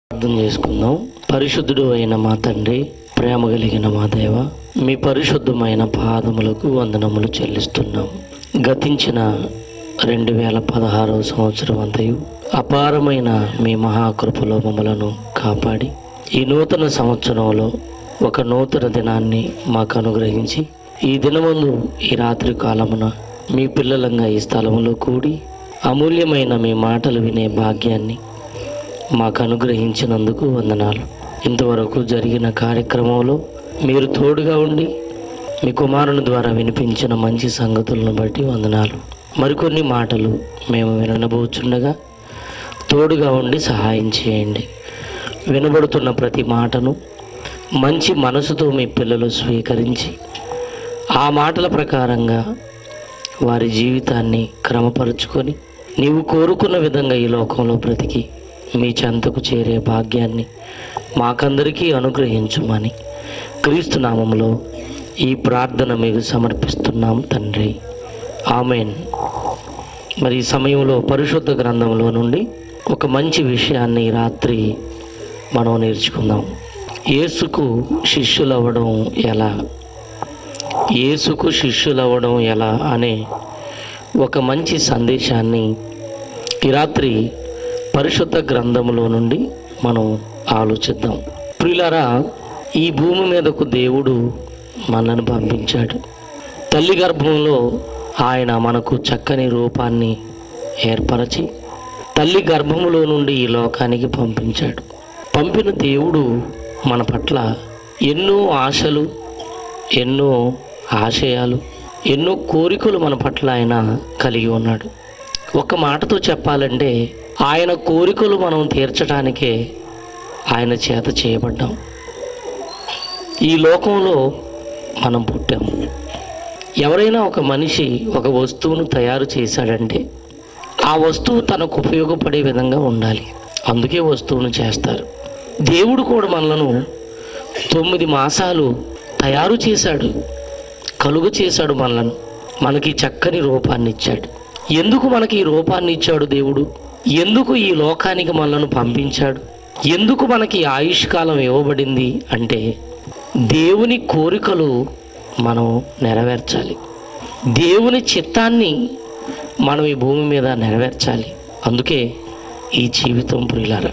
ప్రార్థన చేసుకుందాం పరిశుద్ధుడు అయిన మా తండ్రి ప్రేమ కలిగిన మా దేవ మీ పరిశుద్ధమైన పాదములకు వందనములు చెల్లిస్తున్నాం గతించిన రెండు వేల పదహారవ సంవత్సరం అంతయు అపారమైన మీ మహాకృపలో మమ్మలను కాపాడి ఈ నూతన సంవత్సరంలో ఒక నూతన దినాన్ని మాకు అనుగ్రహించి ఈ దినమందు ఈ రాత్రి కాలమున మీ పిల్లలంగా ఈ స్థలంలో కూడి అమూల్యమైన మీ మాటలు వినే భాగ్యాన్ని మాకు అనుగ్రహించినందుకు వందనాలు ఇంతవరకు జరిగిన కార్యక్రమంలో మీరు తోడుగా ఉండి మీ కుమారుని ద్వారా వినిపించిన మంచి సంగతులను బట్టి వందనాలు మరికొన్ని మాటలు మేము వినబోచుండగా తోడుగా ఉండి సహాయం చేయండి వినబడుతున్న ప్రతి మాటను మంచి మనసుతో మీ పిల్లలు స్వీకరించి ఆ మాటల ప్రకారంగా వారి జీవితాన్ని క్రమపరుచుకొని నీవు కోరుకున్న విధంగా ఈ లోకంలో బ్రతికి మీ చెంతకు చేరే భాగ్యాన్ని మాకందరికీ అనుగ్రహించుమని క్రీస్తు నామములో ఈ ప్రార్థన మీకు సమర్పిస్తున్నాం తండ్రి ఆమెన్ మరి ఈ సమయంలో పరిశుద్ధ గ్రంథంలో నుండి ఒక మంచి విషయాన్ని ఈ రాత్రి మనం నేర్చుకుందాం యేసుకు శిష్యులవ్వడం ఎలా యేసుకు శిష్యులవ్వడం ఎలా అనే ఒక మంచి సందేశాన్ని ఈ రాత్రి పరిశుద్ధ గ్రంథములో నుండి మనం ఆలోచిద్దాం ప్రియులారా ఈ భూమి మీదకు దేవుడు మనల్ని పంపించాడు తల్లి గర్భంలో ఆయన మనకు చక్కని రూపాన్ని ఏర్పరచి తల్లి గర్భములో నుండి ఈ లోకానికి పంపించాడు పంపిన దేవుడు మన పట్ల ఎన్నో ఆశలు ఎన్నో ఆశయాలు ఎన్నో కోరికలు మన పట్ల ఆయన కలిగి ఉన్నాడు ఒక మాటతో చెప్పాలంటే ఆయన కోరికలు మనం తీర్చడానికే ఆయన చేత చేయబడ్డాం ఈ లోకంలో మనం పుట్టాం ఎవరైనా ఒక మనిషి ఒక వస్తువును తయారు చేశాడంటే ఆ వస్తువు తనకు ఉపయోగపడే విధంగా ఉండాలి అందుకే వస్తువును చేస్తారు దేవుడు కూడా మనలను తొమ్మిది మాసాలు తయారు చేశాడు కలుగు చేశాడు మనలను మనకి చక్కని రూపాన్ని ఇచ్చాడు ఎందుకు మనకి ఈ రూపాన్ని ఇచ్చాడు దేవుడు ఎందుకు ఈ లోకానికి మనలను పంపించాడు ఎందుకు మనకి ఆయుష్కాలం ఇవ్వబడింది అంటే దేవుని కోరికలు మనం నెరవేర్చాలి దేవుని చిత్తాన్ని మనం ఈ భూమి మీద నెరవేర్చాలి అందుకే ఈ జీవితం ప్రియులారా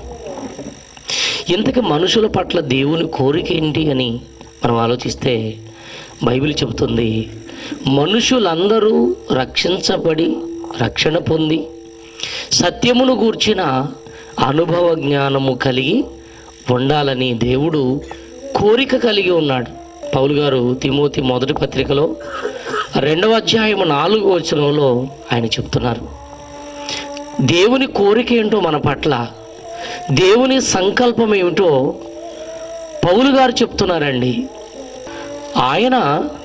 ఇంతకు మనుషుల పట్ల దేవుని కోరిక ఏంటి అని మనం ఆలోచిస్తే బైబిల్ చెబుతుంది మనుషులందరూ రక్షించబడి రక్షణ పొంది సత్యమును గూర్చిన అనుభవ జ్ఞానము కలిగి ఉండాలని దేవుడు కోరిక కలిగి ఉన్నాడు పౌలు గారు తిమోతి మొదటి పత్రికలో రెండవ అధ్యాయము నాలుగు వచనంలో ఆయన చెప్తున్నారు దేవుని కోరిక ఏంటో మన పట్ల దేవుని సంకల్పం ఏమిటో పౌలు గారు చెప్తున్నారండి ఆయన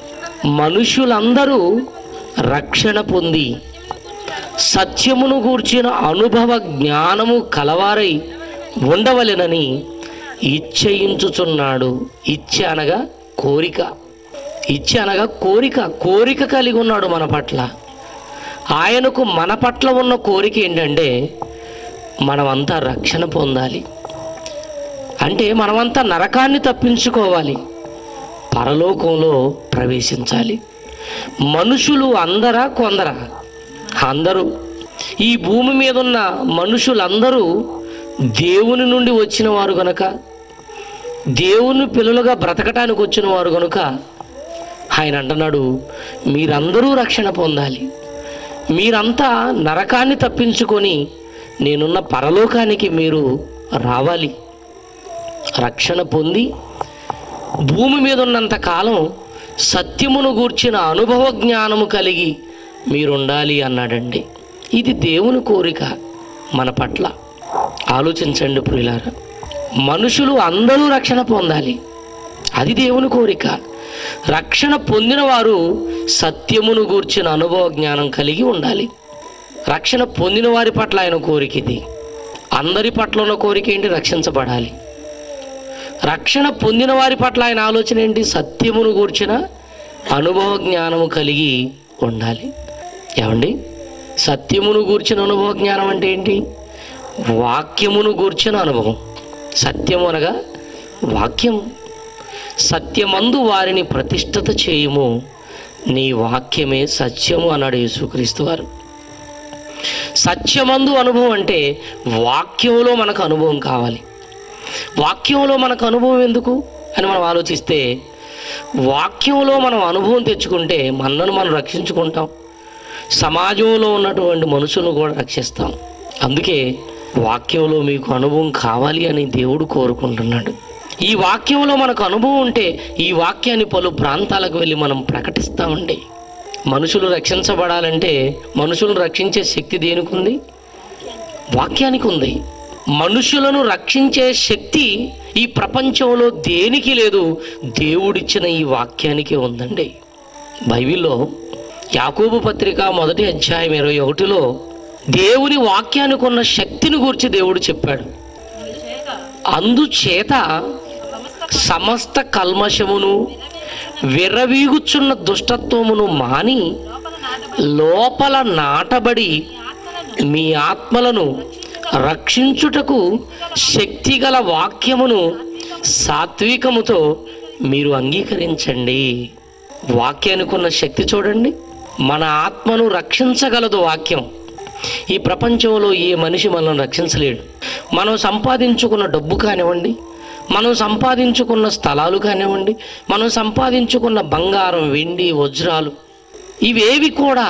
మనుషులందరూ రక్షణ పొంది సత్యమును గూర్చిన అనుభవ జ్ఞానము కలవారై ఉండవలెనని ఇచ్చయించుచున్నాడు ఇచ్చ అనగా కోరిక ఇచ్చ అనగా కోరిక కోరిక కలిగి ఉన్నాడు మన పట్ల ఆయనకు మన పట్ల ఉన్న కోరిక ఏంటంటే మనమంతా రక్షణ పొందాలి అంటే మనమంతా నరకాన్ని తప్పించుకోవాలి పరలోకంలో ప్రవేశించాలి మనుషులు అందరా కొందరా అందరూ ఈ భూమి మీద ఉన్న మనుషులందరూ దేవుని నుండి వచ్చిన వారు గనుక దేవుని పిల్లలుగా బ్రతకటానికి వచ్చిన వారు గనుక ఆయన అంటున్నాడు మీరందరూ రక్షణ పొందాలి మీరంతా నరకాన్ని తప్పించుకొని నేనున్న పరలోకానికి మీరు రావాలి రక్షణ పొంది భూమి మీద ఉన్నంత కాలం సత్యమును గూర్చిన అనుభవ జ్ఞానము కలిగి మీరుండాలి అన్నాడండి ఇది దేవుని కోరిక మన పట్ల ఆలోచించండి ప్రియులారా మనుషులు అందరూ రక్షణ పొందాలి అది దేవుని కోరిక రక్షణ పొందిన వారు సత్యమును గూర్చిన అనుభవ జ్ఞానం కలిగి ఉండాలి రక్షణ పొందిన వారి పట్ల ఆయన కోరిక ఇది అందరి పట్ల ఉన్న కోరిక ఏంటి రక్షించబడాలి రక్షణ పొందిన వారి పట్ల ఆయన ఆలోచన ఏంటి సత్యమును గూర్చిన అనుభవ జ్ఞానము కలిగి ఉండాలి ఏమండి సత్యమును గూర్చిన అనుభవ జ్ఞానం అంటే ఏంటి వాక్యమును గూర్చిన అనుభవం సత్యము అనగా వాక్యం సత్యమందు వారిని ప్రతిష్ఠత చేయుము నీ వాక్యమే సత్యము అన్నాడు యేసుక్రీస్తు వారు సత్యమందు అనుభవం అంటే వాక్యంలో మనకు అనుభవం కావాలి వాక్యంలో మనకు అనుభవం ఎందుకు అని మనం ఆలోచిస్తే వాక్యంలో మనం అనుభవం తెచ్చుకుంటే మనను మనం రక్షించుకుంటాం సమాజంలో ఉన్నటువంటి మనుషులను కూడా రక్షిస్తాం అందుకే వాక్యంలో మీకు అనుభవం కావాలి అని దేవుడు కోరుకుంటున్నాడు ఈ వాక్యంలో మనకు అనుభవం ఉంటే ఈ వాక్యాన్ని పలు ప్రాంతాలకు వెళ్ళి మనం ప్రకటిస్తామండి మనుషులు రక్షించబడాలంటే మనుషులను రక్షించే శక్తి దేనికి ఉంది వాక్యానికి ఉంది మనుషులను రక్షించే శక్తి ఈ ప్రపంచంలో దేనికి లేదు దేవుడిచ్చిన ఈ వాక్యానికే ఉందండి బైబిల్లో యాకోబు పత్రిక మొదటి అధ్యాయం ఇరవై ఒకటిలో దేవుని వాక్యానికి ఉన్న శక్తిని గురించి దేవుడు చెప్పాడు అందుచేత సమస్త కల్మషమును విర్రవీగుచున్న దుష్టత్వమును మాని లోపల నాటబడి మీ ఆత్మలను రక్షించుటకు శక్తిగల వాక్యమును సాత్వికముతో మీరు అంగీకరించండి వాక్యానికి ఉన్న శక్తి చూడండి మన ఆత్మను రక్షించగలదు వాక్యం ఈ ప్రపంచంలో ఏ మనిషి మనల్ని రక్షించలేడు మనం సంపాదించుకున్న డబ్బు కానివ్వండి మనం సంపాదించుకున్న స్థలాలు కానివ్వండి మనం సంపాదించుకున్న బంగారం వెండి వజ్రాలు ఇవేవి కూడా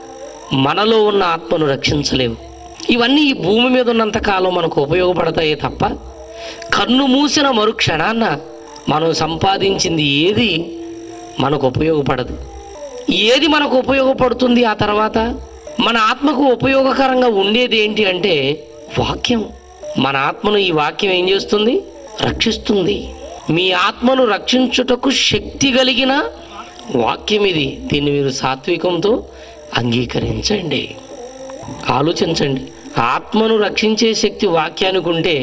మనలో ఉన్న ఆత్మను రక్షించలేవు ఇవన్నీ ఈ భూమి మీద ఉన్నంత కాలం మనకు ఉపయోగపడతాయే తప్ప కన్ను మూసిన మరు క్షణాన్న మనం సంపాదించింది ఏది మనకు ఉపయోగపడదు ఏది మనకు ఉపయోగపడుతుంది ఆ తర్వాత మన ఆత్మకు ఉపయోగకరంగా ఉండేది ఏంటి అంటే వాక్యం మన ఆత్మను ఈ వాక్యం ఏం చేస్తుంది రక్షిస్తుంది మీ ఆత్మను రక్షించుటకు శక్తి కలిగిన వాక్యం ఇది దీన్ని మీరు సాత్వికంతో అంగీకరించండి ఆలోచించండి ఆత్మను రక్షించే శక్తి వాక్యానికి ఉంటే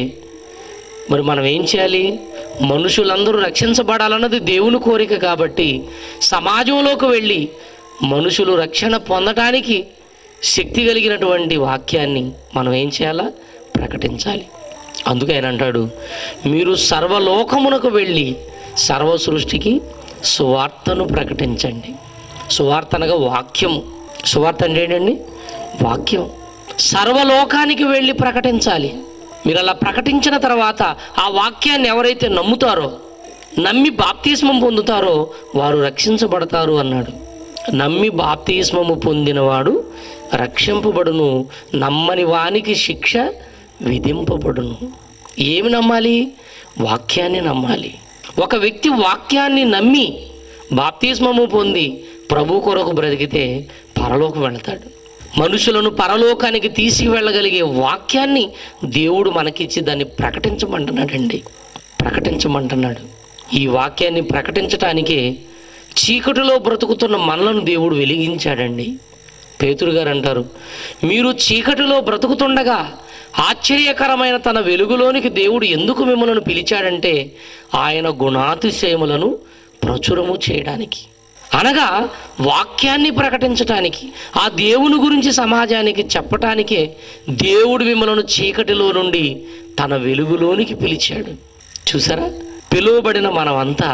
మరి మనం ఏం చేయాలి మనుషులందరూ రక్షించబడాలన్నది దేవుని కోరిక కాబట్టి సమాజంలోకి వెళ్ళి మనుషులు రక్షణ పొందటానికి శక్తి కలిగినటువంటి వాక్యాన్ని మనం ఏం చేయాలా ప్రకటించాలి అందుకే ఆయన అంటాడు మీరు సర్వలోకమునకు వెళ్ళి సర్వ సృష్టికి సువార్తను ప్రకటించండి సువార్త అనగా వాక్యము సువార్త అంటే ఏంటండి వాక్యం సర్వలోకానికి వెళ్ళి ప్రకటించాలి మీరు అలా ప్రకటించిన తర్వాత ఆ వాక్యాన్ని ఎవరైతే నమ్ముతారో నమ్మి బాప్తిస్మం పొందుతారో వారు రక్షించబడతారు అన్నాడు నమ్మి బాప్తిస్మము పొందినవాడు రక్షింపబడును నమ్మని వానికి శిక్ష విధింపబడును ఏమి నమ్మాలి వాక్యాన్ని నమ్మాలి ఒక వ్యక్తి వాక్యాన్ని నమ్మి బాప్తిస్మము పొంది ప్రభు కొరకు బ్రతికితే పరలోకి వెళతాడు మనుషులను పరలోకానికి తీసుకువెళ్ళగలిగే వాక్యాన్ని దేవుడు మనకిచ్చి దాన్ని ప్రకటించమంటున్నాడండి ప్రకటించమంటున్నాడు ఈ వాక్యాన్ని ప్రకటించటానికే చీకటిలో బ్రతుకుతున్న మనలను దేవుడు వెలిగించాడండి పేతురు గారు అంటారు మీరు చీకటిలో బ్రతుకుతుండగా ఆశ్చర్యకరమైన తన వెలుగులోనికి దేవుడు ఎందుకు మిమ్మల్ని పిలిచాడంటే ఆయన గుణాతిశయములను ప్రచురము చేయడానికి అనగా వాక్యాన్ని ప్రకటించటానికి ఆ దేవుని గురించి సమాజానికి చెప్పటానికే దేవుడు మిమ్మల్ని చీకటిలో నుండి తన వెలుగులోనికి పిలిచాడు చూసారా పిలువబడిన మనమంతా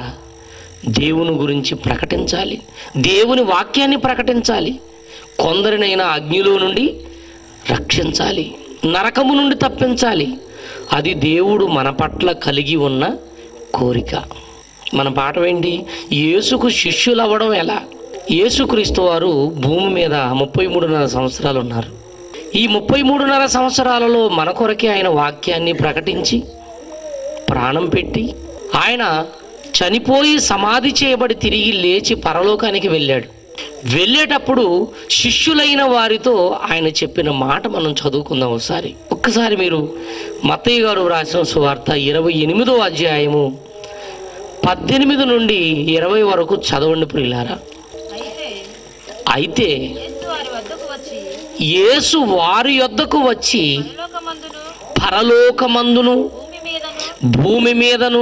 దేవుని గురించి ప్రకటించాలి దేవుని వాక్యాన్ని ప్రకటించాలి కొందరినైనా అగ్నిలో నుండి రక్షించాలి నరకము నుండి తప్పించాలి అది దేవుడు మన పట్ల కలిగి ఉన్న కోరిక మన పాఠం ఏంటి యేసుకు శిష్యులు అవ్వడం ఎలా యేసుక్రీస్తు వారు భూమి మీద ముప్పై మూడున్నర సంవత్సరాలు ఉన్నారు ఈ ముప్పై మూడున్నర సంవత్సరాలలో మన కొరకే ఆయన వాక్యాన్ని ప్రకటించి ప్రాణం పెట్టి ఆయన చనిపోయి సమాధి చేయబడి తిరిగి లేచి పరలోకానికి వెళ్ళాడు వెళ్ళేటప్పుడు శిష్యులైన వారితో ఆయన చెప్పిన మాట మనం చదువుకుందాం ఒకసారి ఒక్కసారి మీరు మత్తయ్య గారు రాసిన సువార్త ఇరవై ఎనిమిదో అధ్యాయము పద్దెనిమిది నుండి ఇరవై వరకు చదవండి ప్రియులారా అయితే అయితే యేసు వారి వద్దకు వచ్చి యేసు వారి యొద్దకు వచ్చి పరలోకమందును పరలోకమందును భూమి మీదను భూమి మీదను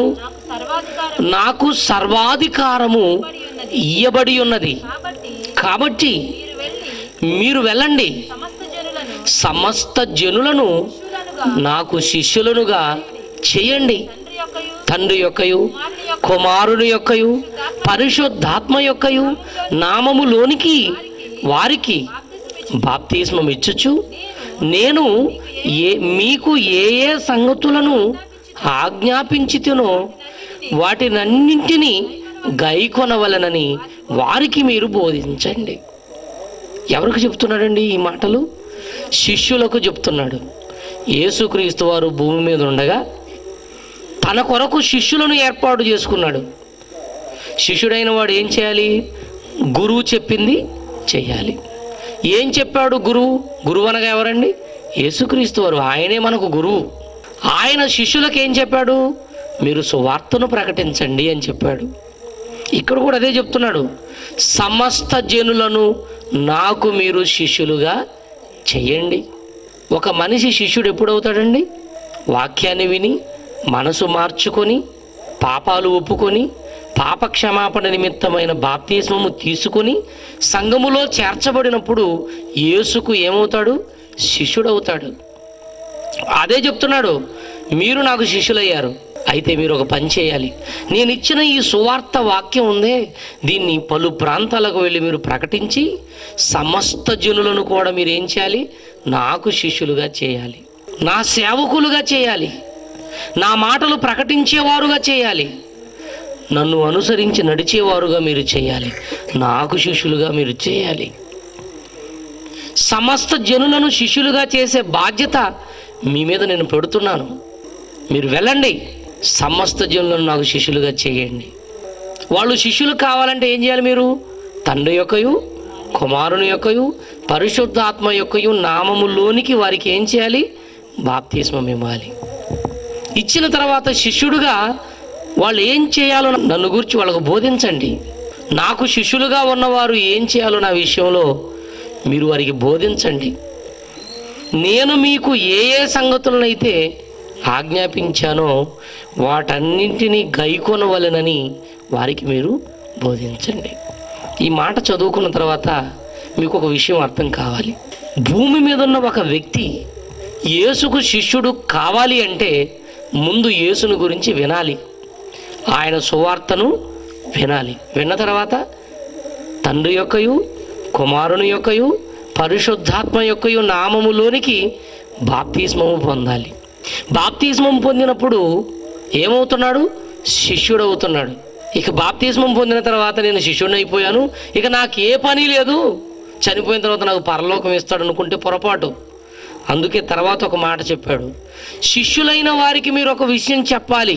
నాకు సర్వాధికారం నాకు సర్వాధికారము పడి ఉన్నది ఇయ్యబడి ఉన్నది కాబట్టి కాబట్టి మీరు వెళ్ళి మీరు వెళ్ళండి సమస్త జనులను సమస్త జనులను శిష్యులనుగా నాకు శిష్యులనుగా చేయండి తండ్రి యొక్కయు తండ్రి యొక్కయు కుమారుని యొక్క కుమారుని యొక్కయు పరిశుద్ధాత్మ యొక్కయు నామములోనికి వారికి బాప్తిస్మం ఇచ్చుచు నేను ఏ మీకు ఏ ఏ సంగతులను ఆజ్ఞాపించితినో వాటినన్నింటినీ గైకొనవలనని వారికి మీరు బోధించండి ఎవరికి చెప్తున్నాడండి ఈ మాటలు శిష్యులకు చెప్తున్నాడు యేసుక్రీస్తు వారు భూమి మీద ఉండగా తన కొరకు శిష్యులను ఏర్పాటు చేసుకున్నాడు శిష్యుడైన వాడు ఏం చేయాలి గురువు చెప్పింది చేయాలి ఏం చెప్పాడు గురువు గురువు అనగా ఎవరండి యేసుక్రీస్తు వారు ఆయనే మనకు గురువు ఆయన శిష్యులకు ఏం చెప్పాడు మీరు సువార్తను ప్రకటించండి అని చెప్పాడు ఇక్కడ కూడా అదే చెప్తున్నాడు సమస్త జనులను నాకు మీరు శిష్యులుగా చెయ్యండి ఒక మనిషి శిష్యుడు ఎప్పుడవుతాడండి వాక్యాన్ని విని మనసు మార్చుకొని పాపాలు ఒప్పుకొని పాప క్షమాపణ నిమిత్తమైన బాప్తిస్మము తీసుకొని సంఘములో చేర్చబడినప్పుడు యేసుకు ఏమవుతాడు శిష్యుడవుతాడు అదే చెప్తున్నాడు మీరు నాకు శిష్యులయ్యారు అయితే మీరు ఒక పని చేయాలి నేను ఇచ్చిన ఈ సువార్త వాక్యం ఉందే దీన్ని పలు ప్రాంతాలకు వెళ్ళి మీరు ప్రకటించి సమస్త జనులను కూడా మీరు ఏం చేయాలి నాకు శిష్యులుగా చేయాలి నా సేవకులుగా చేయాలి నా మాటలు ప్రకటించేవారుగా చేయాలి నన్ను అనుసరించి నడిచేవారుగా మీరు చేయాలి నాకు శిష్యులుగా మీరు చేయాలి సమస్త జనులను శిష్యులుగా చేసే బాధ్యత మీ మీద నేను పెడుతున్నాను మీరు వెళ్ళండి సమస్త జనులను నాకు శిష్యులుగా చేయండి వాళ్ళు శిష్యులు కావాలంటే ఏం చేయాలి మీరు తండ్రి యొక్కయు కుమారుని యొక్కయు పరిశుద్ధాత్మ యొక్కయు నామములోనికి వారికి ఏం చేయాలి బాప్తిస్మం ఇవ్వాలి ఇచ్చిన తర్వాత శిష్యుడుగా వాళ్ళు ఏం చేయాలో నన్ను గురించి వాళ్ళకు బోధించండి నాకు శిష్యులుగా ఉన్నవారు ఏం చేయాలో నా విషయంలో మీరు వారికి బోధించండి నేను మీకు ఏ ఏ సంగతులనైతే ఆజ్ఞాపించానో వాటన్నింటినీ గైకొనవలెనని వారికి మీరు బోధించండి ఈ మాట చదువుకున్న తర్వాత మీకు ఒక విషయం అర్థం కావాలి భూమి మీద ఉన్న ఒక వ్యక్తి యేసుకు శిష్యుడు కావాలి అంటే ముందు యేసును గురించి వినాలి ఆయన సువార్తను వినాలి విన్న తర్వాత తండ్రి యొక్కయు కుమారుని యొక్కయు పరిశుద్ధాత్మ యొక్కయు నామములోనికి బాప్తిస్మము పొందాలి బాప్తిస్మం పొందినప్పుడు ఏమవుతున్నాడు శిష్యుడు అవుతున్నాడు ఇక బాప్తిస్మం పొందిన తర్వాత నేను శిష్యుడిని అయిపోయాను ఇక నాకు ఏ పని లేదు చనిపోయిన తర్వాత నాకు పరలోకం ఇస్తాడు అనుకుంటే పొరపాటు అందుకే తర్వాత ఒక మాట చెప్పాడు శిష్యులైన వారికి మీరు ఒక విషయం చెప్పాలి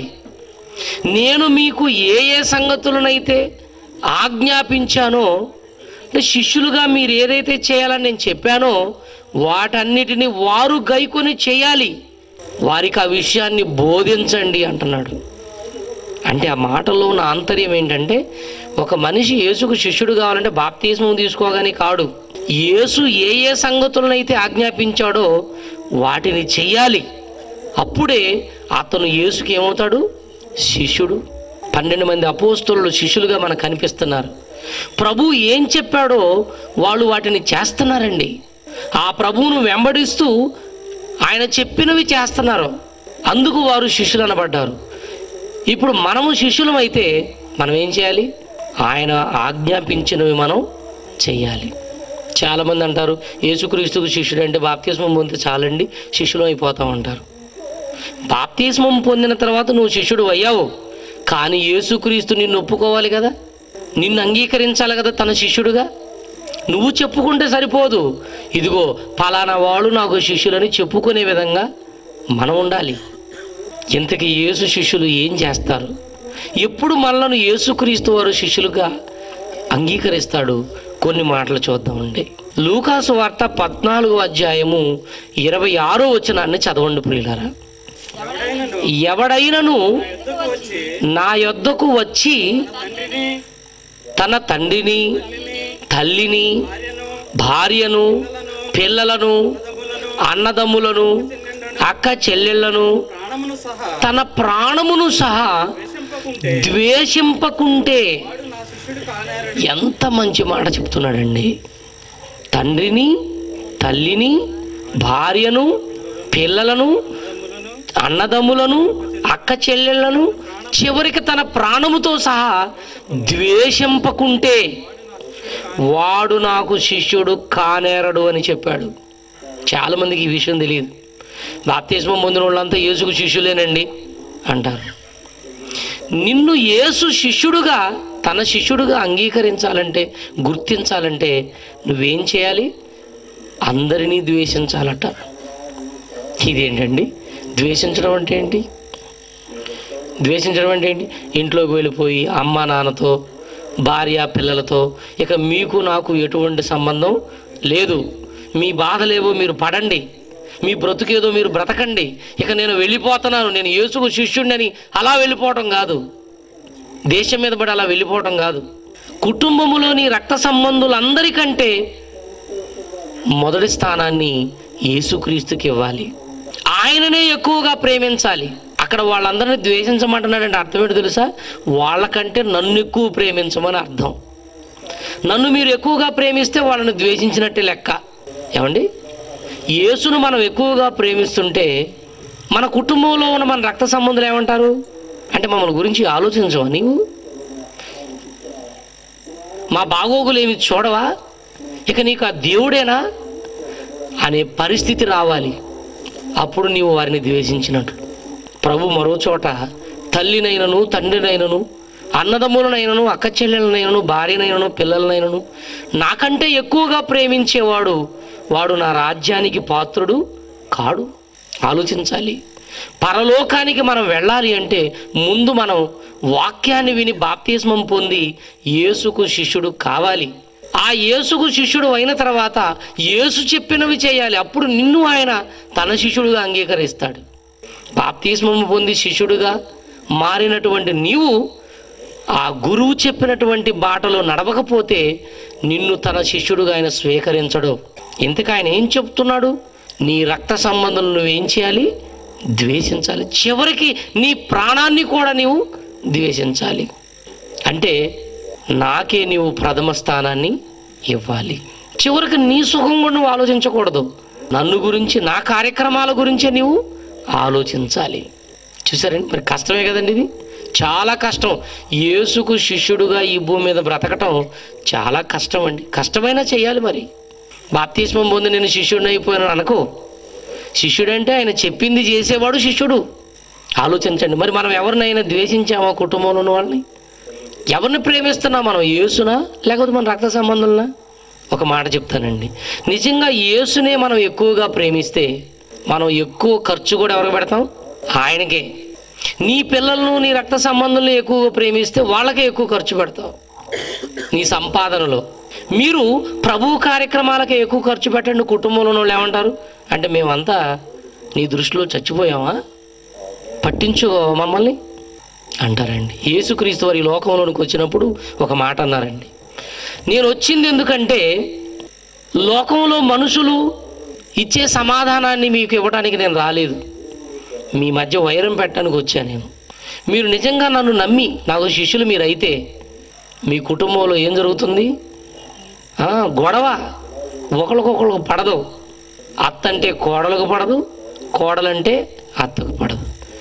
నేను మీకు ఏ ఏ సంగతులనైతే ఆజ్ఞాపించానో అంటే శిష్యులుగా మీరు ఏదైతే చేయాలని నేను చెప్పానో వాటన్నిటిని వారు గైకొని చేయాలి వారికి ఆ విషయాన్ని బోధించండి అంటున్నాడు అంటే ఆ మాటలో ఉన్న ఆంతర్యం ఏంటంటే ఒక మనిషి యేసుకు శిష్యుడు కావాలంటే బాప్తిస్మం తీసుకోగానే కాడు యేసు ఏ ఏ సంగతులనైతే ఆజ్ఞాపించాడో వాటిని చెయ్యాలి అప్పుడే అతను యేసుకి ఏమవుతాడు శిష్యుడు పన్నెండు మంది అపోస్తులు శిష్యులుగా మనకు కనిపిస్తున్నారు ప్రభు ఏం చెప్పాడో వాళ్ళు వాటిని చేస్తున్నారండి ఆ ప్రభువును వెంబడిస్తూ ఆయన చెప్పినవి చేస్తున్నారు అందుకు వారు శిష్యులు అనబడ్డారు ఇప్పుడు మనము శిష్యులమైతే మనం ఏం చేయాలి ఆయన ఆజ్ఞాపించినవి మనం చెయ్యాలి చాలామంది అంటారు యేసుక్రీస్తుకు శిష్యుడు అంటే బాప్తిస్మం పొందితే చాలండి శిష్యులు అయిపోతాం అంటారు బాప్తిస్మం పొందిన తర్వాత నువ్వు శిష్యుడు అయ్యావు కానీ యేసుక్రీస్తు నిన్ను ఒప్పుకోవాలి కదా నిన్ను అంగీకరించాలి కదా తన శిష్యుడుగా నువ్వు చెప్పుకుంటే సరిపోదు ఇదిగో పలానా వాడు నాకు శిష్యులని చెప్పుకునే విధంగా మనం ఉండాలి ఇంతకీ యేసు శిష్యులు ఏం చేస్తారు ఎప్పుడు మనలను యేసుక్రీస్తు వారు శిష్యులుగా అంగీకరిస్తాడు కొన్ని మాటలు చూద్దామండి లూకాసు వార్త పద్నాలుగో అధ్యాయము ఇరవై ఆరో వచనాన్ని చదవండి ప్రియులారా ఎవడైనను ఎద్దుకు వచ్చి నా యొద్దకు వచ్చి తండ్రిని తన తండ్రిని తల్లిని భార్యను భార్యను పిల్లలను అన్నదమ్ములను అక్క చెల్లెళ్లను ప్రాణమును సహా తన ప్రాణమును సహా ద్వేషింపకుంటే ద్వేషింపకుంటే వాడు నా శిష్యుడు కానేరడు ఎంత మంచి మాట చెప్తున్నాడండి తండ్రిని తల్లిని భార్యను పిల్లలను అన్నదమ్ములను అక్క చెల్లెళ్లను చివరికి తన ప్రాణముతో సహా ద్వేషింపకుంటే వాడు నాకు శిష్యుడు కానేరడు అని చెప్పాడు చాలామందికి ఈ విషయం తెలియదు బాప్తిస్మం పొందిన వాళ్ళంతా యేసుకు శిష్యులేనండి అంటారు నిన్ను యేసు శిష్యుడుగా తన శిష్యుడుగా అంగీకరించాలంటే గుర్తించాలంటే నువ్వేం చేయాలి అందరినీ ద్వేషించాలట ఇదేంటండి ద్వేషించడం అంటే ఏంటి ద్వేషించడం అంటే ఏంటి ఇంట్లోకి వెళ్ళిపోయి అమ్మ నాన్నతో భార్య పిల్లలతో ఇక మీకు నాకు ఎటువంటి సంబంధం లేదు మీ బాధలేవో మీరు పడండి మీ బ్రతుకేదో మీరు బ్రతకండి ఇక నేను వెళ్ళిపోతున్నాను నేను యేసుకు శిష్యుడిని అలా వెళ్ళిపోవటం కాదు దేశం మీద పడి అలా వెళ్ళిపోవటం కాదు కుటుంబములోని రక్త సంబంధులందరికంటే మొదటి స్థానాన్ని యేసుక్రీస్తుకి ఇవ్వాలి ఆయననే ఎక్కువగా ప్రేమించాలి అక్కడ వాళ్ళందరినీ ద్వేషించమంటున్నాడంటే అర్థం ఏంటో తెలుసా వాళ్ళకంటే నన్ను ఎక్కువ ప్రేమించమని అర్థం నన్ను మీరు ఎక్కువగా ప్రేమిస్తే వాళ్ళని ద్వేషించినట్టే లెక్క ఏమండి యేసును మనం ఎక్కువగా ప్రేమిస్తుంటే మన కుటుంబంలో ఉన్న మన రక్త సంబంధులు ఏమంటారు అంటే మమ్మల్ని గురించి ఆలోచించవా నీవు మా బాగోగులు ఏమి చూడవా ఇక నీకు ఆ దేవుడేనా అనే పరిస్థితి రావాలి అప్పుడు నీవు వారిని ద్వేషించినట్లు ప్రభు మరో చోట తల్లినైనను తండ్రినైనను అన్నదమ్ములనైనను అక్క చెల్లెలనైనను భార్యనైనను పిల్లలనైనను నాకంటే ఎక్కువగా ప్రేమించేవాడు వాడు నా రాజ్యానికి పాత్రుడు కాడు ఆలోచించాలి పరలోకానికి మనం వెళ్ళాలి అంటే ముందు మనం వాక్యాన్ని విని బాప్తిస్మం పొంది యేసుకు శిష్యుడు కావాలి ఆ యేసుకు శిష్యుడు అయిన తర్వాత యేసు చెప్పినవి చేయాలి అప్పుడు నిన్ను ఆయన తన శిష్యుడుగా అంగీకరిస్తాడు బాప్తిస్మం పొంది శిష్యుడుగా మారినటువంటి నీవు ఆ గురువు చెప్పినటువంటి బాటలో నడవకపోతే నిన్ను తన శిష్యుడుగా ఆయన స్వీకరించడు ఇంతకు ఆయన ఏం చెప్తున్నాడు నీ రక్త సంబంధం నువ్వేం చేయాలి ద్వేషించాలి చివరికి నీ ప్రాణాన్ని కూడా నీవు ద్వేషించాలి అంటే నాకే నీవు ప్రథమ స్థానాన్ని ఇవ్వాలి చివరికి నీ సుఖం కూడా నువ్వు ఆలోచించకూడదు నన్ను గురించి నా కార్యక్రమాల గురించే నీవు ఆలోచించాలి చూసారండి మరి కష్టమే కదండి ఇది చాలా కష్టం యేసుకు శిష్యుడుగా ఈ భూమి మీద బ్రతకటం చాలా కష్టం అండి కష్టమైనా చేయాలి మరి బాప్తిస్మం పొంది నేను శిష్యుడిని అయిపోయాను అనుకో శిష్యుడంటే ఆయన చెప్పింది చేసేవాడు శిష్యుడు ఆలోచించండి మరి మనం ఎవరినైనా ద్వేషించామా కుటుంబంలో ఉన్న వాళ్ళని ఎవరిని ప్రేమిస్తున్నాం మనం యేసునా లేకపోతే మన రక్త సంబంధంలా ఒక మాట చెప్తానండి నిజంగా యేసునే మనం ఎక్కువగా ప్రేమిస్తే మనం ఎక్కువ ఖర్చు కూడా ఎవరికి పెడతాం ఆయనకే నీ పిల్లలను నీ రక్త సంబంధులను ఎక్కువగా ప్రేమిస్తే వాళ్ళకే ఎక్కువ ఖర్చు పెడతావు నీ సంపాదనలో మీరు ప్రభు కార్యక్రమాలకే ఎక్కువ ఖర్చు పెట్టండి కుటుంబంలో ఉన్న వాళ్ళు ఏమంటారు అంటే మేమంతా నీ దృష్టిలో చచ్చిపోయామా పట్టించుకో మమ్మల్ని అంటారండి యేసుక్రీస్తు వారి లోకంలోనికి వచ్చినప్పుడు ఒక మాట అన్నారండి నేను వచ్చింది ఎందుకంటే లోకంలో మనుషులు ఇచ్చే సమాధానాన్ని మీకు ఇవ్వడానికి నేను రాలేదు మీ మధ్య వైరం పెట్టడానికి వచ్చాను నేను మీరు నిజంగా నన్ను నమ్మి నాకు శిష్యులు మీరు అయితే మీ కుటుంబంలో ఏం జరుగుతుంది ఆ, గొడవ ఒకరికొకరికి పడదు అత్త అంటే కోడలకు పడదు కోడలంటే అత్తకు పడదు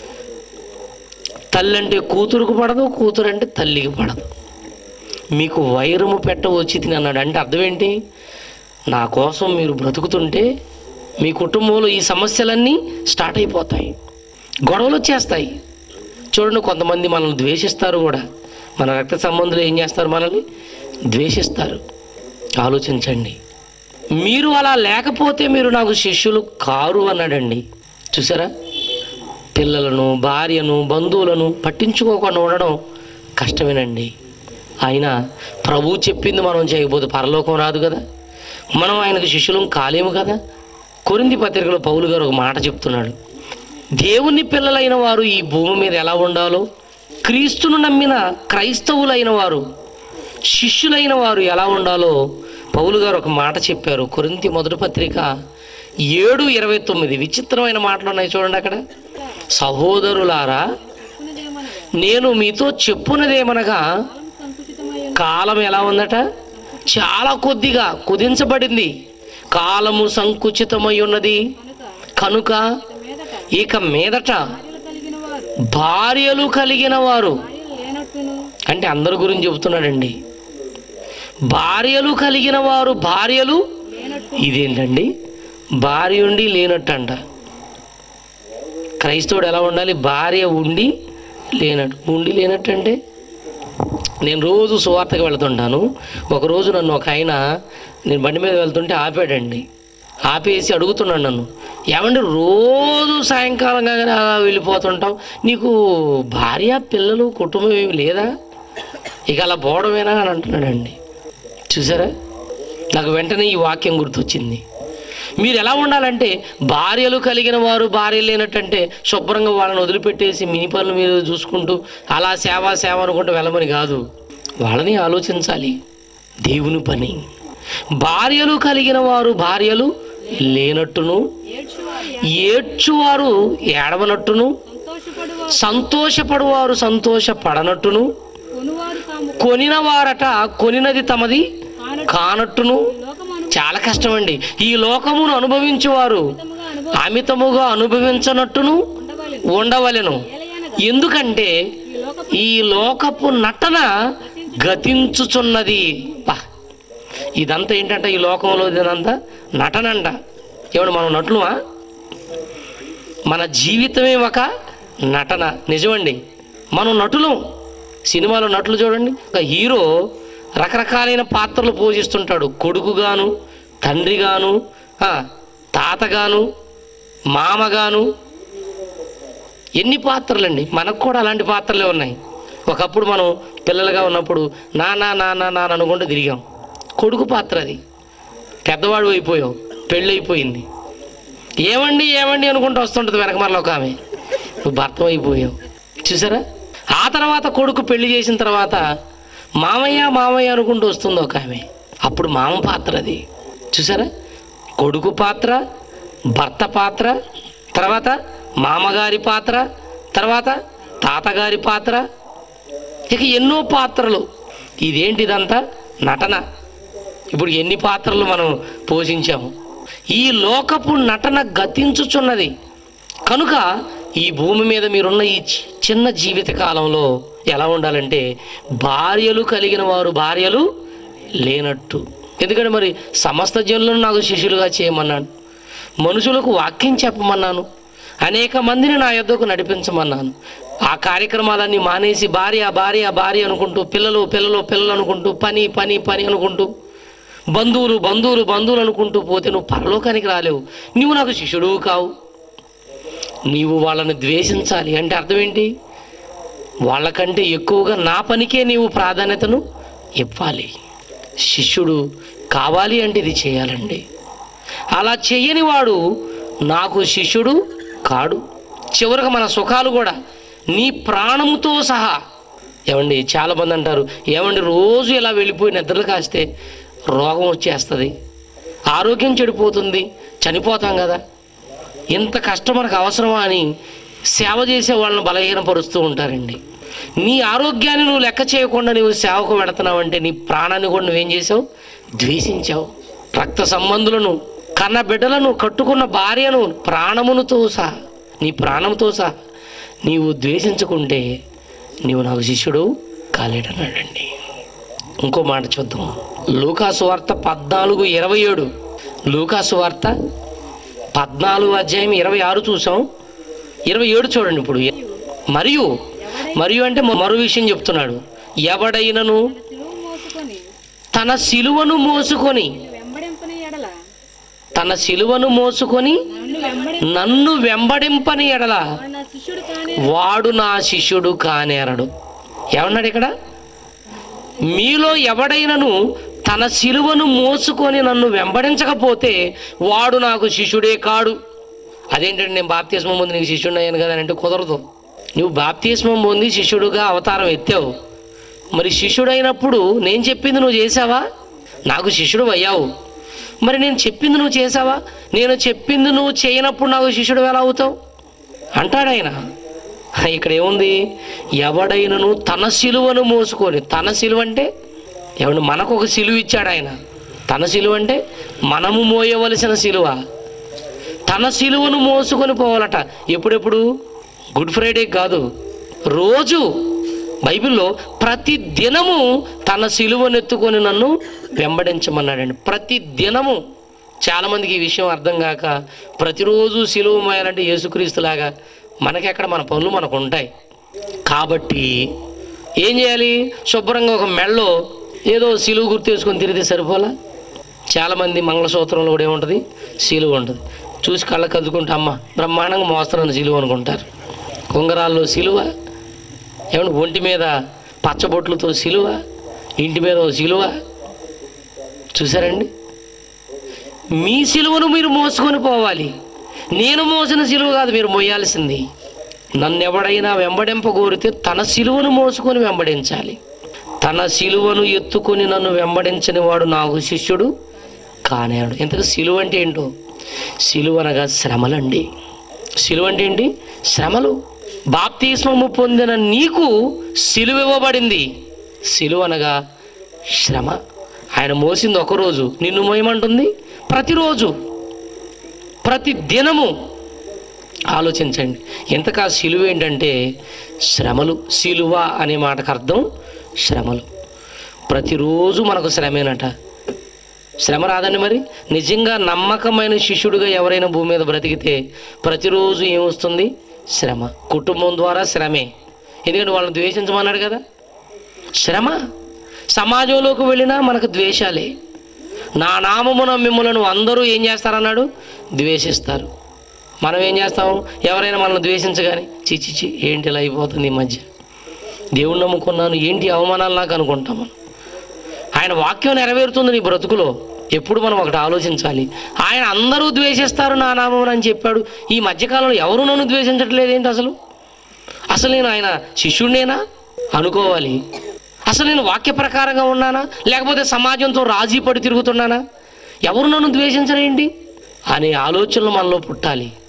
తల్లి అంటే కూతురుకు పడదు కూతురు అంటే తల్లికి పడదు మీకు వైరము పెట్ట వచ్చి తిని అన్నాడు అంటే అర్థం ఏంటి నా కోసం మీరు బ్రతుకుతుంటే మీ కుటుంబంలో ఈ సమస్యలన్నీ స్టార్ట్ అయిపోతాయి గొడవలు వచ్చేస్తాయి చూడండి కొంతమంది మనల్ని ద్వేషిస్తారు కూడా మన రక్త సంబంధులు ఏం చేస్తారు మనల్ని ద్వేషిస్తారు ఆలోచించండి మీరు అలా లేకపోతే మీరు నాకు శిష్యులు కారు అన్నాడండి చూసారా పిల్లలను భార్యను బంధువులను పట్టించుకోకుండా ఉండడం కష్టమేనండి అయినా ప్రభు చెప్పింది మనం చేయకపోతే పరలోకం రాదు కదా మనం ఆయనకు శిష్యులం కాలేము కదా కొరింది పత్రికలో పౌలు గారు ఒక మాట చెప్తున్నాడు దేవుని పిల్లలైన వారు ఈ భూమి మీద ఎలా ఉండాలో క్రీస్తును నమ్మిన క్రైస్తవులైన వారు శిష్యులైన వారు ఎలా ఉండాలో పౌలు గారు ఒక మాట చెప్పారు కొరింతి మొదటి పత్రిక ఏడు ఇరవై తొమ్మిది విచిత్రమైన మాటలు ఉన్నాయి చూడండి అక్కడ సహోదరులారా ఉన్నదేమనగా నేను మీతో చెప్పున్నదేమనగా కాలం సంకుచితమై ఉన్న కాలం ఎలా ఉందట చాలా కొద్దిగా కుదించబడింది కాలము సంకుచితమై ఉన్నది కనుక కనుక ఇక మీదట ఇక మీదట భార్యలు కలిగిన వారు భార్యలు కలిగిన వారు భార్యలు లేనట్టును అంటే అందరి గురించి చెబుతున్నాడండి భార్యలు కలిగిన వారు భార్యలు లేనట్టు ఇదేంటండి భార్య ఉండి లేనట్టు అంట క్రైస్తవుడు ఎలా ఉండాలి భార్య ఉండి లేనట్టు ఉండి లేనట్టు అంటే నేను రోజు సువార్తకి వెళ్తుంటాను ఒకరోజు నన్ను ఒక ఆయన నేను బండి మీద వెళ్తుంటే ఆపాడండి ఆపేసి అడుగుతున్నాడు నన్ను ఏమండి రోజు సాయంకాలం కాగానే అలా వెళ్ళిపోతుంటావు నీకు భార్య పిల్లలు కుటుంబం ఏమి లేదా ఇక అలా పోవడమేనా అని అంటున్నాడండి చూసారా నాకు వెంటనే ఈ వాక్యం గుర్తొచ్చింది మీరు ఎలా ఉండాలంటే భార్యలు కలిగిన వారు భార్య లేనట్టంటే శుభ్రంగా వాళ్ళని వదిలిపెట్టేసి మినీ పనులు మీరు చూసుకుంటూ అలా సేవ సేవ అనుకుంటూ వెళ్ళమని కాదు వాళ్ళని ఆలోచించాలి దేవుని పని భార్యలు కలిగిన వారు భార్యలు లేనట్టును ఏడ్చువారు ఏడ్చువారు ఏడవనట్టును సంతోషపడువారు సంతోషపడువారు సంతోషపడనట్టును కొనువారు తాము కొనిన వారట కొనినది తమది కానట్టు కానట్టును లోకము చాలా కష్టమండి ఈ లోకమును అనుభవించేవారు అనుభవముగా అనుభవం అమితముగా అనుభవించనట్టును ఉండవలెను ఉండవలెను ఏలయనగా ఎందుకంటే ఈ లోకపు ఈ లోకపు నటన గతించుచున్నది బా ఇదంతా ఏంటంటే ఈ లోకంలో ఇదంతా నటనంట ఏమండి మనం నటులుమా మన జీవితమే ఒక నటన నిజమండి మనం నటులం సినిమాలో నటులు చూడండి ఒక హీరో రకరకాలైన పాత్రలు పోషిస్తుంటాడు కొడుకుగాను తండ్రిగాను ఆ, తాతగాను మామగాను ఎన్ని పాత్రలండి మనకు కూడా అలాంటి పాత్రలే ఉన్నాయి ఒకప్పుడు మనం పిల్లలుగా ఉన్నప్పుడు నానా నానా నాన్న అనుకుంటూ తిరిగాం కొడుకు పాత్ర అది పెద్దవాడు అయిపోయావు పెళ్ళైపోయింది ఏమండి ఏమండి అనుకుంటూ వస్తుంటుంది వెనక మరలో ఒక ఆమె నువ్వు భర్త అయిపోయావు చూసారా ఆ తర్వాత కొడుకు పెళ్లి చేసిన తర్వాత మామయ్య మామయ్య అనుకుంటూ వస్తుంది ఒక ఆమె అప్పుడు మామ పాత్ర అది చూసారా కొడుకు పాత్ర భర్త పాత్ర తర్వాత మామగారి పాత్ర తర్వాత తాతగారి పాత్ర ఇక ఎన్నో పాత్రలు ఇదేంటి ఇదంతా నటన ఇప్పుడు ఎన్ని పాత్రలు మనం పోషించాము ఈ లోకపు నటన గతించుచున్నది కనుక ఈ భూమి మీద మీరున్న ఈ చి- చిన్న జీవిత కాలంలో ఎలా ఉండాలంటే భార్యలు కలిగిన వారు భార్యలు లేనట్టు ఎందుకంటే మరి సమస్త జనులను నాకు శిష్యులుగా చేయమన్నాను మనుషులకు వాక్యం చెప్పమన్నాను అనేక మందిని నా యొద్దకు నడిపించమన్నాను ఆ కార్యక్రమాలన్నీ మానేసి భార్య భార్య భార్య అనుకుంటూ పిల్లలు పిల్లలు పిల్లలు అనుకుంటూ పని పని పని అనుకుంటూ బంధువులు బంధువులు బంధువులు అనుకుంటూ పోతే నువ్వు పరలోకానికి రాలేవు నువ్వు నాకు శిష్యుడు కావు నీవు వాళ్ళని ద్వేషించాలి అంటే అర్థం ఏంటి వాళ్ళకంటే ఎక్కువగా నా పనికే నీవు ప్రాధాన్యతను ఇవ్వాలి శిష్యుడు కావాలి అంటే ఇది చేయాలండి అలా చెయ్యని వాడు నాకు శిష్యుడు కాడు చివరికి మన సుఖాలు కూడా నీ ప్రాణముతో సహా ఏమండి చాలామంది అంటారు ఏమండి రోజు ఇలా వెళ్ళిపోయి నిద్రలు కాస్తే రోగం వచ్చేస్తుంది ఆరోగ్యం చెడిపోతుంది చనిపోతాం కదా ఇంత కష్టం మనకు అవసరమా అని సేవ చేసే వాళ్ళని బలహీనపరుస్తూ ఉంటారండి నీ ఆరోగ్యాన్ని నువ్వు లెక్క చేయకుండా నువ్వు సేవకు పెడుతున్నావంటే నీ ప్రాణాన్ని కూడా నువ్వేం చేసావు ద్వేషించావు రక్త సంబంధులను కన్న బిడ్డలను కట్టుకున్న భార్యను ప్రాణమునుతో సహా నీ ప్రాణంతో సహా నీవు ద్వేషించుకుంటే నీవు నాకు శిష్యుడు కాలేడన్నాడండి ఇంకో మాట చూద్దాం లూకాసు వార్త పద్నాలుగు ఇరవై ఏడు లూకాసు వార్త పద్నాలుగు అధ్యాయం ఇరవై ఆరు చూసాం ఇరవై ఏడు చూడండి ఇప్పుడు మరియు మరియు అంటే మరో విషయం చెప్తున్నాడు ఎవడైనను సిలువ మోసుకొని తన సిలువను మోసుకొని వెంబడింపని ఎడల తన సిలువను మోసుకొని నన్ను వెంబడి నన్ను వెంబడింపని ఎడల వాడు నా శిష్యుడు కానీ వాడు నా శిష్యుడు కానేరడు ఏమన్నాడు ఇక్కడ మీలో ఎవడైనను తన సిలువను మోసుకొని నన్ను వెంబడించకపోతే వాడు నాకు శిష్యుడే కాడు అదేంటంటే నేను బాప్తిస్మం పొంది నీకు శిష్యుడు అయ్యాను కదా అని అంటే కుదరదు నువ్వు బాప్తిస్మం పొంది శిష్యుడుగా అవతారం ఎత్తావు మరి శిష్యుడైనప్పుడు నేను చెప్పింది నువ్వు చేసావా నాకు శిష్యుడు అయ్యావు మరి నేను చెప్పింది నువ్వు చేసావా నేను చెప్పింది నువ్వు చేయనప్పుడు నాకు శిష్యుడు ఎలా అవుతావు అంటాడు ఆయన ఇక్కడ ఏముంది ఎవడైనను తన సిలువను మోసుకొని తన సిలువ అంటే ఎవడు మనకు ఒక సిలువ ఇచ్చాడు ఆయన తన సిలువ అంటే మనము మోయవలసిన సిలువ తన సిలువను మోసుకొని పోవాలట ఎప్పుడెప్పుడు గుడ్ ఫ్రైడే కాదు రోజు బైబిల్లో ప్రతి దినము తన సిలువనెత్తుకొని నన్ను వెంబడించమన్నాడండి ప్రతి దినము చాలామందికి ఈ విషయం అర్థం కాక ప్రతిరోజు సిలువ మోయాలంటే యేసుక్రీస్తులాగా మనకెక్కడ మన పనులు మనకు ఉంటాయి కాబట్టి ఏం చేయాలి శుభ్రంగా ఒక మెళ్ళో ఏదో సిలువ గుర్తు వేసుకొని తిరిగితే సరిపోలా చాలామంది మంగళసూత్రంలో కూడా ఏముంటుంది సిలువ ఉంటుంది చూసి కళ్ళ కదుకుంటే అమ్మ బ్రహ్మాండంగా మోస్తానని సిలువ అనుకుంటారు ఉంగరాల్లో సిలువ ఏమన్నా ఒంటి మీద పచ్చబొట్లతో సిలువ ఇంటి మీద ఓ సిలువ చూసారండి మీ సిలువను మీరు మోసుకొని పోవాలి నేను మోసిన సిలువ కాదు మీరు మోయాల్సింది నన్ను ఎవడైనా వెంబడింపగోరితే తన సిలువను మోసుకొని వెంబడించాలి తన సిలువను ఎత్తుకొని నన్ను వెంబడించని వాడు నాకు శిష్యుడు కానేడు ఇంతకు సిలువ అంటే ఏంటో సిలువ అనగా శ్రమలండి సిలువ అంటే ఏంటి శ్రమలు బాప్తిస్మము పొందిన నీకు సిలువ ఇవ్వబడింది సిలువ అనగా శ్రమ ఆయన మోసింది ఒకరోజు నిన్ను మోయమంటుంది ప్రతిరోజు ప్రతి దినము ఆలోచించండి ఎంతకా సిలువ ఏంటంటే శ్రమలు సిలువ అనే మాటకు అర్థం శ్రమలు ప్రతిరోజు మనకు శ్రమేనట శ్రమ రాదండి మరి నిజంగా నమ్మకమైన శిష్యుడిగా ఎవరైనా భూమి మీద బ్రతికితే ప్రతిరోజు ఏమొస్తుంది శ్రమ కుటుంబం ద్వారా శ్రమే ఎందుకంటే వాళ్ళని ద్వేషించమన్నాడు కదా శ్రమ సమాజంలోకి వెళ్ళినా మనకు ద్వేషాలే నా నామమున మిమ్మలను అందరూ ఏం చేస్తారన్నాడు ద్వేషిస్తారు మనం ఏం చేస్తాం ఎవరైనా మనల్ని ద్వేషించగానే చిచిచి ఏంటి ఇలా అయిపోతుంది ఈ మధ్య దేవుణ్ణి నమ్ముకున్నాను ఏంటి అవమానాలు నాకు అనుకుంటాం మనం ఆయన వాక్యం నెరవేరుతుంది నీ బ్రతుకులో ఎప్పుడు మనం ఒకటి ఆలోచించాలి ఆయన అందరూ ద్వేషిస్తారు నా నామం అని చెప్పాడు ఈ మధ్యకాలంలో ఎవరు నన్ను ద్వేషించట్లేదు ఏంటి అసలు అసలు నేను ఆయన శిష్యుడినేనా అనుకోవాలి అసలు నేను వాక్య ప్రకారంగా ఉన్నానా లేకపోతే సమాజంతో రాజీ పడి తిరుగుతున్నానా ఎవరు నన్ను ద్వేషించరేంటి అనే ఆలోచనలు మనలో పుట్టాలి